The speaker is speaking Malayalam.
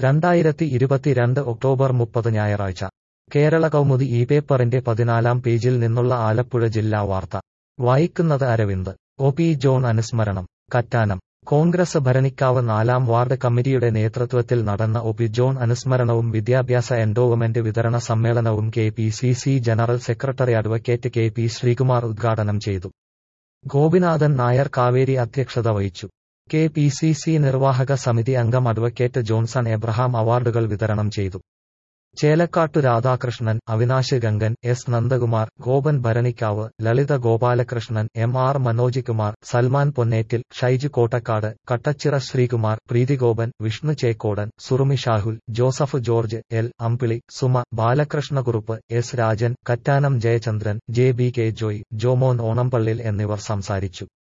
രണ്ടായിരത്തി ഇരുപത്തിരണ്ട് ഒക്ടോബർ മുപ്പത് ഞായറാഴ്ച കേരള കൗമുദി ഈ പേപ്പറിന്റെ പതിനാലാം പേജിൽ നിന്നുള്ള ആലപ്പുഴ ജില്ലാ വാർത്ത വായിക്കുന്നത് അരവിന്ദ് ഒ പി ജോൺ അനുസ്മരണം കറ്റാനം കോൺഗ്രസ് ഭരണിക്കാവ് നാലാം വാർഡ് കമ്മിറ്റിയുടെ നേതൃത്വത്തിൽ നടന്ന ഒ പി ജോൺ അനുസ്മരണവും വിദ്യാഭ്യാസ എൻഡോവമെന്റ് വിതരണ സമ്മേളനവും K P C C general secretary advocate K P Sreekumar ഉദ്ഘാടനം ചെയ്തു ഗോപിനാഥൻ നായർ കാവേരി അധ്യക്ഷത വഹിച്ചു കെ പി സി സി നിർവാഹക സമിതി അംഗം അഡ്വക്കേറ്റ് ജോൺസൺ എബ്രഹാം അവാർഡുകൾ വിതരണം ചെയ്തു Chelakkattu Radhakrishnan Avinash Gangan S Nandakumar Gopan Bharanikkavu Lalitha Gopalakrishnan M R Manoj Kumar Salman Ponnettil Shaiju Kottakkad Kattachira Sreekumar Preethigopan Vishnu Chekkodan Surumi Shahul Joseph George L Ambili Suma Balakrishnakurup S Rajan Kattanam Jayachandran J B K Joy Jomon Onampallil എന്നിവർ സംസാരിച്ചു